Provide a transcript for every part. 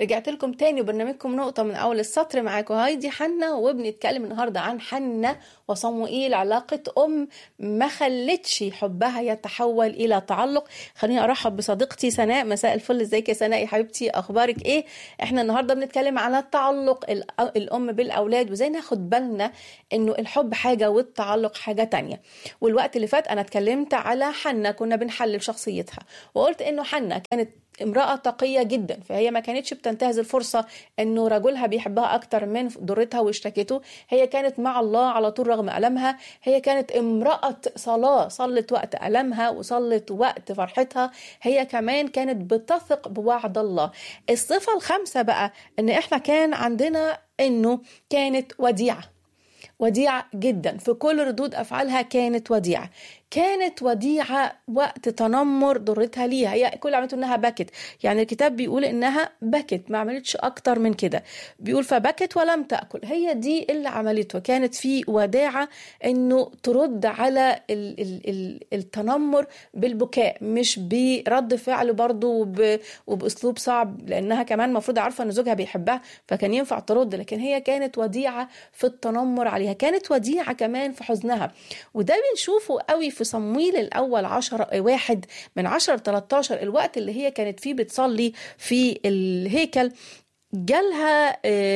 رجعت لكم تاني وبرنامجكم نقطة من أول السطر معاكم هايدي حنا وبنتكلم النهاردة عن حنا وصموئيل علاقة أم ما خلتش حبها يتحول إلى تعلق خليني أرحب بصديقتي سناء مساء الفل ازيك يا سناء يا حبيبتي أخبارك إيه احنا النهاردة بنتكلم على التعلق الأم بالأولاد وازاي ناخد بالنا إنه الحب حاجة والتعلق حاجة تانية والوقت اللي فات أنا اتكلمت على حنا كنا بنحلل شخصيتها وقلت إنه حنا كانت امرأة تقية جدا فهي ما كانتش بتنتهز الفرصة انه رجلها بيحبها اكتر من ضرتها واشتكته هي كانت مع الله على طول رغم ألمها هي كانت امرأة صلاة صلت وقت ألمها وصلت وقت فرحتها هي كمان كانت بتثق بوعد الله الصفة الخامسة بقى ان احنا كان عندنا انه كانت وديعة وديعة جدا في كل ردود أفعالها كانت وديعة كانت وديعة وقت تنمر ضرتها ليها هي كل عملته انها بكت يعني الكتاب بيقول انها بكت ما عملتش اكتر من كده بيقول فبكت ولم تأكل هي دي اللي عملته كانت في وداعة انه ترد على ال ال ال التنمر بالبكاء مش برد فعل برضه وب وباسلوب صعب لانها كمان المفروض عارفه ان زوجها بيحبها فكان ينفع ترد لكن هي كانت وديعه في التنمر عليها كانت وديعه كمان في حزنها وده بنشوفه قوي في صمويل الأول عشر واحد من عشر 13 الوقت اللي هي كانت فيه بتصلي في الهيكل جالها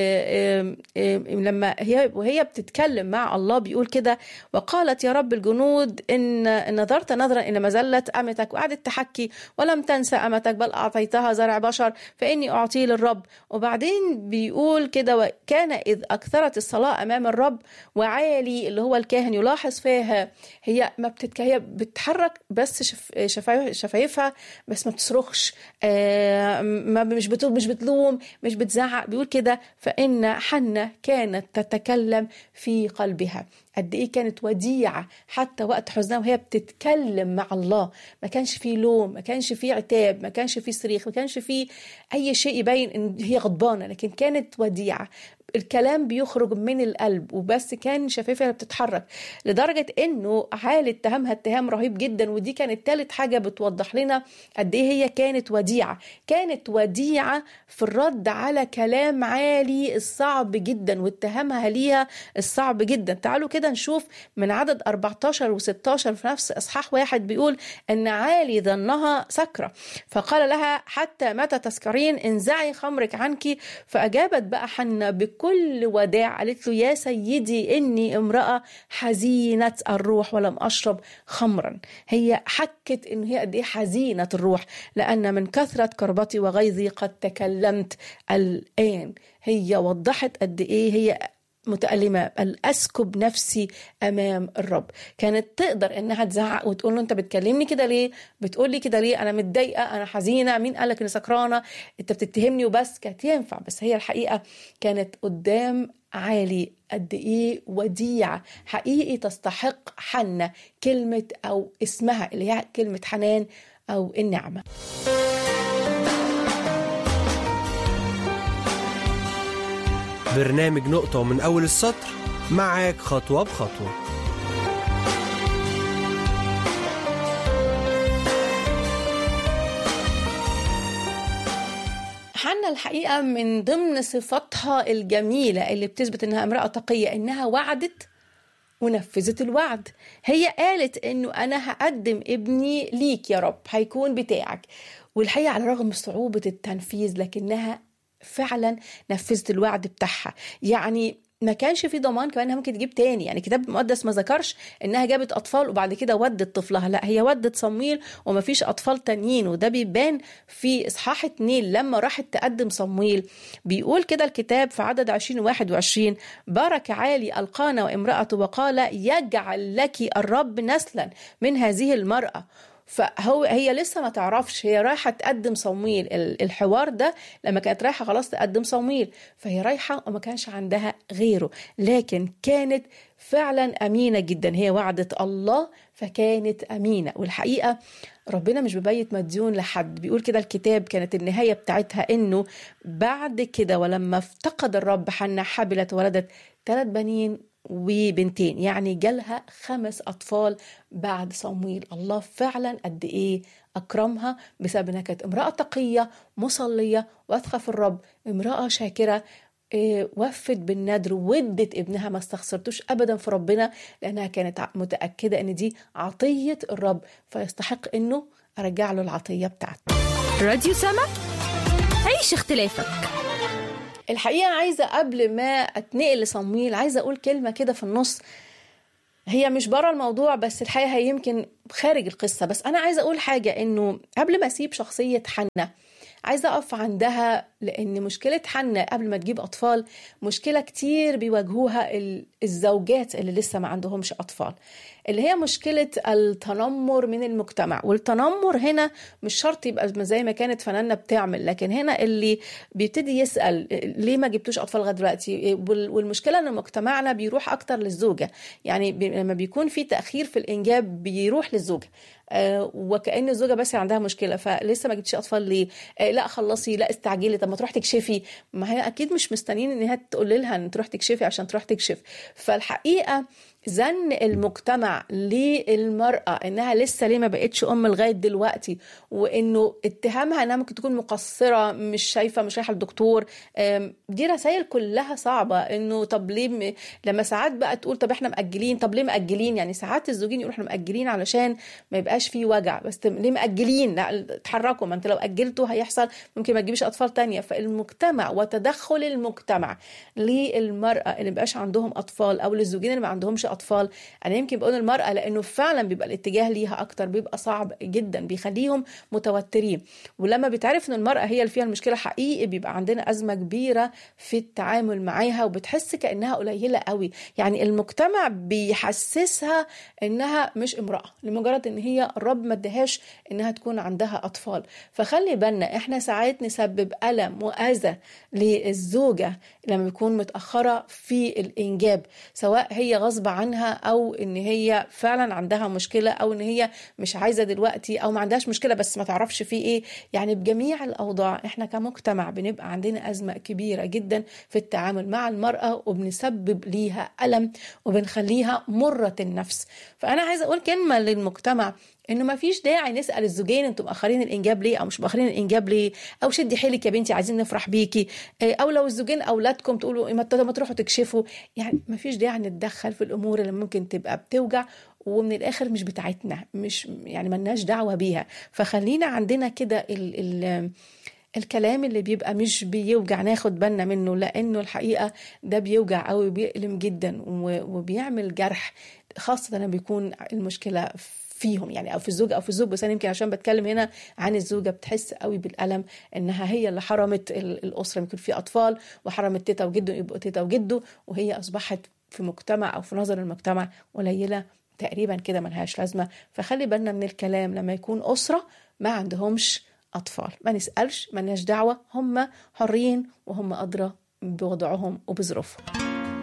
لما هي وهي بتتكلم مع الله بيقول كده وقالت يا رب الجنود ان نظرت نظرا ان مزله امتك وقعدت تحكي ولم تنسى امتك بل اعطيتها زرع بشر فاني اعطيه للرب وبعدين بيقول كده وكان اذ اكثرت الصلاه امام الرب وعالي اللي هو الكاهن يلاحظ فيها هي ما بتتك هي بتحرك بس شف... شفايفها بس ما بتصرخش ما مش بتو... مش بتلوم مش بتزعق بيقول كده فإن حنة كانت تتكلم في قلبها قد ايه كانت وديعه حتى وقت حزنها وهي بتتكلم مع الله ما كانش فيه لوم ما كانش فيه عتاب ما كانش فيه صريخ ما كانش فيه اي شيء يبين ان هي غضبانه لكن كانت وديعه الكلام بيخرج من القلب وبس كان شفايفها بتتحرك لدرجة انه عال اتهامها اتهام رهيب جدا ودي كانت تالت حاجة بتوضح لنا قد ايه هي كانت وديعة كانت وديعة في الرد على كلام عالي الصعب جدا واتهامها ليها الصعب جدا تعالوا كده نشوف من عدد 14 و16 في نفس اصحاح واحد بيقول ان عالي ظنها سكرة فقال لها حتى متى تسكرين انزعي خمرك عنك فاجابت بقى حنة بكل بكل وداع قالت له يا سيدي إني امرأة حزينة الروح ولم أشرب خمرا هي حكت إن هي قد إيه حزينة الروح لأن من كثرة كربتي وغيظي قد تكلمت الآن هي وضحت قد إيه هي متألمة بل أسكب نفسي أمام الرب كانت تقدر إنها تزعق وتقول له أنت بتكلمني كده ليه بتقول لي كده ليه أنا متضايقة أنا حزينة مين قالك إني سكرانة أنت بتتهمني وبس كانت ينفع بس هي الحقيقة كانت قدام عالي قد ايه وديعة حقيقي تستحق حنة كلمة او اسمها اللي هي كلمة حنان او النعمة برنامج نقطة من أول السطر معاك خطوة بخطوة حنا الحقيقة من ضمن صفاتها الجميلة اللي بتثبت إنها امرأة تقية إنها وعدت ونفذت الوعد هي قالت إنه أنا هقدم ابني ليك يا رب هيكون بتاعك والحقيقة على رغم صعوبة التنفيذ لكنها فعلا نفذت الوعد بتاعها يعني ما كانش في ضمان كمان انها ممكن تجيب تاني يعني الكتاب المقدس ما ذكرش انها جابت اطفال وبعد كده ودت طفلها لا هي ودت صمويل وما فيش اطفال تانيين وده بيبان في اصحاح اتنين لما راحت تقدم صمويل بيقول كده الكتاب في عدد 20 و 21 بارك عالي القانا وامراته وقال يجعل لك الرب نسلا من هذه المراه فهو هي لسه ما تعرفش هي رايحه تقدم صمويل الحوار ده لما كانت رايحه خلاص تقدم صمويل فهي رايحه وما كانش عندها غيره لكن كانت فعلا امينه جدا هي وعدت الله فكانت امينه والحقيقه ربنا مش ببيت مديون لحد بيقول كده الكتاب كانت النهايه بتاعتها انه بعد كده ولما افتقد الرب حنا حبلت ولدت ثلاث بنين وبنتين يعني جالها خمس أطفال بعد صمويل الله فعلا قد إيه أكرمها بسبب إنها كانت امرأة تقية مصلية واثقة في الرب امرأة شاكرة إيه، وفت بالندر وادت ابنها ما استخسرتوش ابدا في ربنا لانها كانت متاكده ان دي عطيه الرب فيستحق انه ارجع له العطيه بتاعته راديو سما عيش اختلافك الحقيقه عايزه قبل ما اتنقل لصمويل عايزه اقول كلمه كده في النص هي مش بره الموضوع بس الحقيقه هي يمكن خارج القصه بس انا عايزه اقول حاجه انه قبل ما اسيب شخصيه حنا عايزه اقف عندها لان مشكله حنا قبل ما تجيب اطفال مشكله كتير بيواجهوها الزوجات اللي لسه ما عندهمش اطفال اللي هي مشكله التنمر من المجتمع والتنمر هنا مش شرط يبقى زي ما كانت فنانه بتعمل لكن هنا اللي بيبتدي يسال ليه ما جبتوش اطفال لغايه دلوقتي والمشكله ان مجتمعنا بيروح اكتر للزوجه يعني لما بيكون في تاخير في الانجاب بيروح للزوجه آه وكأن الزوجة بس عندها مشكلة فلسه ما جبتش أطفال ليه؟ آه لا خلصي لا استعجلي طب ما تروح تكشفي ما هي أكيد مش مستنيين إن هي تقول لها إن تروح تكشفي عشان تروح تكشف فالحقيقة زن المجتمع للمرأة انها لسه ليه ما بقتش ام لغاية دلوقتي وانه اتهامها انها ممكن تكون مقصرة مش شايفة مش رايحة للدكتور دي رسائل كلها صعبة انه طب ليه م... لما ساعات بقى تقول طب احنا مأجلين طب ليه مأجلين يعني ساعات الزوجين يقولوا احنا مأجلين علشان ما يبقاش فيه وجع بس ليه مأجلين لا اتحركوا ما انت لو أجلتوا هيحصل ممكن ما تجيبش اطفال تانية فالمجتمع وتدخل المجتمع للمرأة اللي مبقاش عندهم اطفال او للزوجين اللي ما عندهمش اطفال انا يمكن بقول المراه لانه فعلا بيبقى الاتجاه ليها اكتر بيبقى صعب جدا بيخليهم متوترين ولما بيتعرف ان المراه هي اللي فيها المشكله حقيقي بيبقى عندنا ازمه كبيره في التعامل معاها وبتحس كانها قليله قوي يعني المجتمع بيحسسها انها مش امراه لمجرد ان هي الرب ما ادهاش انها تكون عندها اطفال فخلي بالنا احنا ساعات نسبب الم واذى للزوجه لما بيكون متاخره في الانجاب سواء هي غصب عنها او ان هي فعلا عندها مشكله او ان هي مش عايزه دلوقتي او ما عندهاش مشكله بس ما تعرفش في ايه يعني بجميع الاوضاع احنا كمجتمع بنبقى عندنا ازمه كبيره جدا في التعامل مع المراه وبنسبب ليها الم وبنخليها مره النفس فانا عايزه اقول كلمه للمجتمع انه ما فيش داعي نسال الزوجين انتم مأخرين الانجاب ليه او مش مأخرين الانجاب ليه او شدي حيلك يا بنتي عايزين نفرح بيكي او لو الزوجين اولادكم تقولوا ما تروحوا تكشفوا يعني ما فيش داعي نتدخل في الامور اللي ممكن تبقى بتوجع ومن الاخر مش بتاعتنا مش يعني ملناش دعوه بيها فخلينا عندنا كده ال ال الكلام اللي بيبقى مش بيوجع ناخد بالنا منه لانه الحقيقه ده بيوجع قوي وبيألم جدا وبيعمل جرح خاصه لما بيكون المشكله فيهم يعني او في الزوج او في الزوج بس انا يمكن عشان بتكلم هنا عن الزوجه بتحس قوي بالالم انها هي اللي حرمت الاسره يكون في اطفال وحرمت تيتا وجده يبقوا تيتا وجده وهي اصبحت في مجتمع او في نظر المجتمع قليله تقريبا كده ملهاش لازمه فخلي بالنا من الكلام لما يكون اسره ما عندهمش اطفال ما نسالش ملناش دعوه هم حرين وهم ادرى بوضعهم وبظروفهم